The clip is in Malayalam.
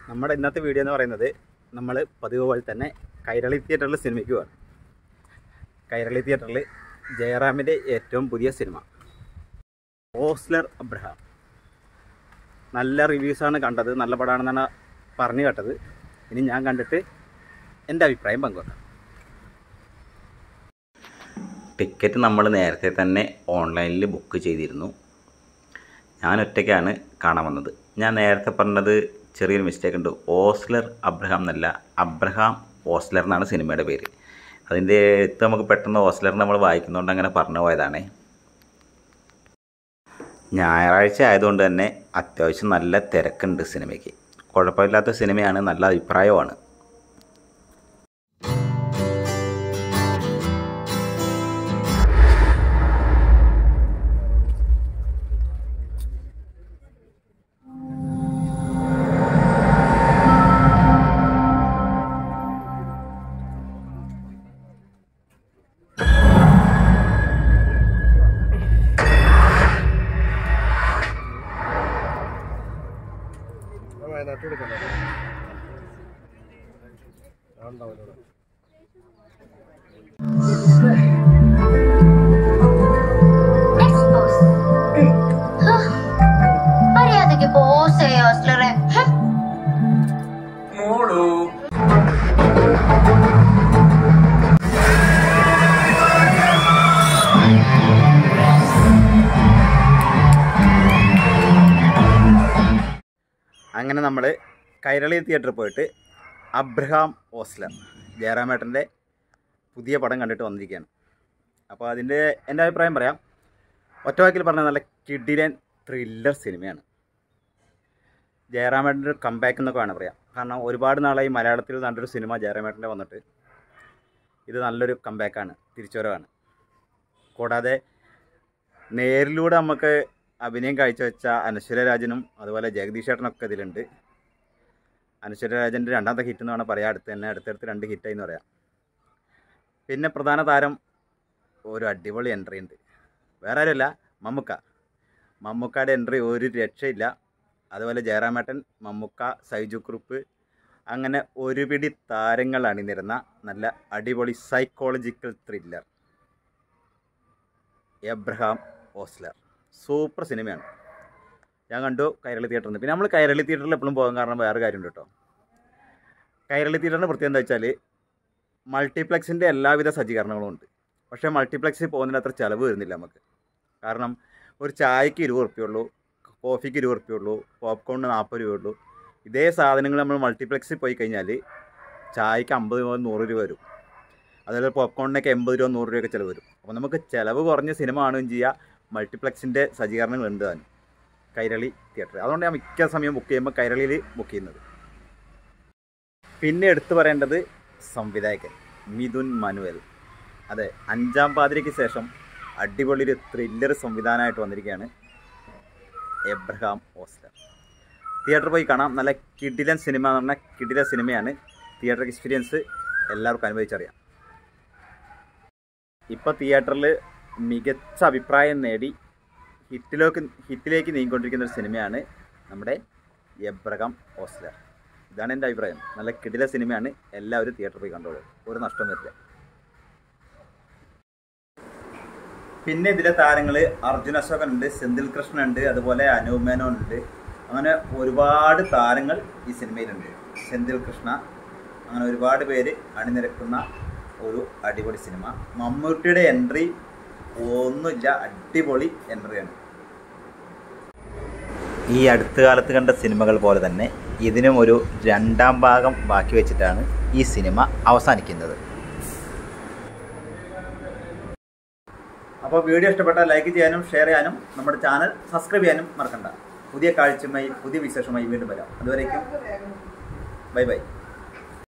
നമ്മുടെ ഇന്നത്തെ വീഡിയോ എന്ന് പറയുന്നത് നമ്മൾ പതിവ് പോലെ തന്നെ കൈരളി തിയേറ്ററിൽ സിനിമയ്ക്ക് പോവാണ് കൈരളി തിയേറ്ററിൽ ജയറാമിൻ്റെ ഏറ്റവും പുതിയ സിനിമ ഓസ്ലർ അബ്രഹാം നല്ല റിവ്യൂസാണ് കണ്ടത് നല്ല പടമാണെന്നാണ് പറഞ്ഞു കേട്ടത് ഇനി ഞാൻ കണ്ടിട്ട് എൻ്റെ അഭിപ്രായം പങ്കുവെക്കാം ടിക്കറ്റ് നമ്മൾ നേരത്തെ തന്നെ ഓൺലൈനിൽ ബുക്ക് ചെയ്തിരുന്നു ഞാൻ ഒറ്റയ്ക്കാണ് കാണാൻ വന്നത് ഞാൻ നേരത്തെ പറഞ്ഞത് ചെറിയൊരു മിസ്റ്റേക്ക് ഉണ്ട് ഓസ്ലർ അബ്രഹാം എന്നല്ല അബ്രഹാം ഓസ്ലർ എന്നാണ് സിനിമയുടെ പേര് അതിൻ്റെ എത്ത് നമുക്ക് പെട്ടെന്ന് ഓസ്ലർ നമ്മൾ വായിക്കുന്നതുകൊണ്ട് അങ്ങനെ പറഞ്ഞു പോയതാണേ ഞായറാഴ്ച ആയതുകൊണ്ട് തന്നെ അത്യാവശ്യം നല്ല തിരക്കുണ്ട് സിനിമയ്ക്ക് കുഴപ്പമില്ലാത്ത സിനിമയാണ് നല്ല അഭിപ്രായമാണ് Expose. Hah? മര്യാദക്ക് പോസ് ചെയ്യോ ഹോസ്റ്റലറെ അങ്ങനെ നമ്മൾ കൈരളി തിയേറ്ററിൽ പോയിട്ട് അബ്രഹാം ഓസ്ലർ ജയറാമേട്ടൻ്റെ പുതിയ പടം കണ്ടിട്ട് വന്നിരിക്കുകയാണ് അപ്പോൾ അതിൻ്റെ എൻ്റെ അഭിപ്രായം പറയാം ഒറ്റവാക്കിൽ പറഞ്ഞാൽ നല്ല കിഡിലൻ ത്രില്ലർ സിനിമയാണ് ജയറാമേട്ടൻ്റെ ഒരു കമ്പാക്ക് എന്നൊക്കെ വേണം പറയാം കാരണം ഒരുപാട് നാളായി മലയാളത്തിൽ നല്ലൊരു സിനിമ ജയറാമേട്ടൻ്റെ വന്നിട്ട് ഇത് നല്ലൊരു കമ്പാക്കാണ് തിരിച്ചുവരവാണ് കൂടാതെ നേരിലൂടെ നമുക്ക് അഭിനയം കാഴ്ചവെച്ച അനശ്വര രാജനും അതുപോലെ ജഗദീഷ് ചേട്ടനൊക്കെ ഇതിലുണ്ട് അനശ്വര രാജൻ്റെ രണ്ടാമത്തെ ഹിറ്റ് എന്ന് വേണം പറയാം അടുത്ത് തന്നെ അടുത്തടുത്ത് രണ്ട് ഹിറ്റായി എന്ന് പറയാം പിന്നെ പ്രധാന താരം ഒരു അടിപൊളി എൻട്രി ഉണ്ട് വേറെ ആരുമല്ല മമ്മുക്ക മമ്മുക്കയുടെ എൻട്രി ഒരു രക്ഷയില്ല അതുപോലെ ജയറാമേട്ടൻ മമ്മുക്ക സൈജു കുറുപ്പ് അങ്ങനെ ഒരു പിടി താരങ്ങൾ അണിനിരുന്ന നല്ല അടിപൊളി psychological thriller Abraham Ozler super സിനിമയാണ് ഞാൻ കണ്ടു കൈരളി തിയേറ്ററിൽ നിന്ന് പിന്നെ നമ്മൾ കൈരളി തിയേറ്ററിൽ എപ്പോഴും പോകാൻ കാരണം വേറെ കാര്യമുണ്ട് കേട്ടോ കൈരളി തിയേറ്ററിൻ്റെ പ്രത്യേകത എന്താ വെച്ചാൽ മൾട്ടിപ്ലക്സിൻ്റെ എല്ലാവിധ സജ്ജീകരണങ്ങളും ഉണ്ട് പക്ഷേ മൾട്ടിപ്ലക്സിൽ പോകുന്നതിന് അത്ര ചിലവ് വരുന്നില്ല നമുക്ക് കാരണം ഒരു ചായക്ക് ഇരുപത് ഉറുപ്പ്യുള്ളൂ കോഫിക്ക് ഇരുപത് ഉറുപ്പ്യുള്ളൂ പോപ്കോണിന് നാൽപ്പത് രൂപയുള്ളൂ ഇതേ സാധനങ്ങൾ നമ്മൾ മൾട്ടിപ്ലക്സിൽ പോയി കഴിഞ്ഞാൽ ചായക്ക് അമ്പത് മുതൽ നൂറ് രൂപ വരും അതുപോലെ പോപ്കോണിനൊക്കെ എൺപത് രൂപ നൂറ് രൂപയൊക്കെ ചിലവ് വരും അപ്പോൾ നമുക്ക് ചിലവ് കുറഞ്ഞ സിനിമ കാണുകയും ചെയ്യുക മൾട്ടിപ്ലക്സിൻ്റെ സജ്ജീകരണങ്ങൾ ഉണ്ട് താനും കൈരളി തിയേറ്റർ അതുകൊണ്ട് ഞാൻ മിക്ക സമയം ബുക്ക് ചെയ്യുമ്പോൾ കൈരളിയിൽ ബുക്ക് ചെയ്യുന്നത് പിന്നെ എടുത്തു പറയേണ്ടത് സംവിധായകൻ മിഥുൻ മനുവൽ അതെ അഞ്ചാം പാതിരയ്ക്ക് ശേഷം അടിപൊളി ഒരു ത്രില്ലർ സംവിധാനമായിട്ട് വന്നിരിക്കുകയാണ് എബ്രഹാം ഓസ്ലർ തിയേറ്ററിൽ പോയി കാണാം നല്ല കിഡിലൻ സിനിമ എന്ന് പറഞ്ഞാൽ കിഡിലൻ സിനിമയാണ് തിയേറ്റർ എക്സ്പീരിയൻസ് എല്ലാവർക്കും അനുഭവിച്ചറിയാം ഇപ്പോൾ തിയേറ്ററിൽ മികച്ച അഭിപ്രായം നേടി ഹിറ്റിലേക്ക് ഹിറ്റിലേക്ക് നീങ്ങിക്കൊണ്ടിരിക്കുന്ന ഒരു സിനിമയാണ് നമ്മുടെ എബ്രഹാം ഓസ്ലർ ഇതാണ് എൻ്റെ അഭിപ്രായം നല്ല കിടില സിനിമയാണ് എല്ലാവരും തിയേറ്ററിൽ പോയി കണ്ടോളൂ ഒരു നഷ്ടം വരില്ല പിന്നെ ഇതിലെ താരങ്ങൾ അർജുൻ അശോകൻ ഉണ്ട് സെന്തിൽ കൃഷ്ണൻ ഉണ്ട് അതുപോലെ അനൂപ് മേനോൻ ഉണ്ട് അങ്ങനെ ഒരുപാട് താരങ്ങൾ ഈ സിനിമയിലുണ്ട് സെന്തിൽ കൃഷ്ണ അങ്ങനെ ഒരുപാട് പേര് അണിനിരക്കുന്ന ഒരു അടിപൊളി സിനിമ മമ്മൂട്ടിയുടെ എൻട്രി ഒന്നുമില്ല അടിപൊളി എൻട്രിയാണ് ഈ അടുത്ത കാലത്ത് കണ്ട സിനിമകൾ പോലെ തന്നെ ഇതിനും ഒരു രണ്ടാം ഭാഗം ബാക്കി വെച്ചിട്ടാണ് ഈ സിനിമ അവസാനിക്കുന്നത് അപ്പോൾ വീഡിയോ ഇഷ്ടപ്പെട്ടാൽ ലൈക്ക് ചെയ്യാനും ഷെയർ ചെയ്യാനും നമ്മുടെ ചാനൽ സബ്സ്ക്രൈബ് ചെയ്യാനും മറക്കണ്ട പുതിയ കാഴ്ചയുമായി പുതിയ വിശേഷമായി വീണ്ടും വരാം അതുവരേക്കും ബൈ ബൈ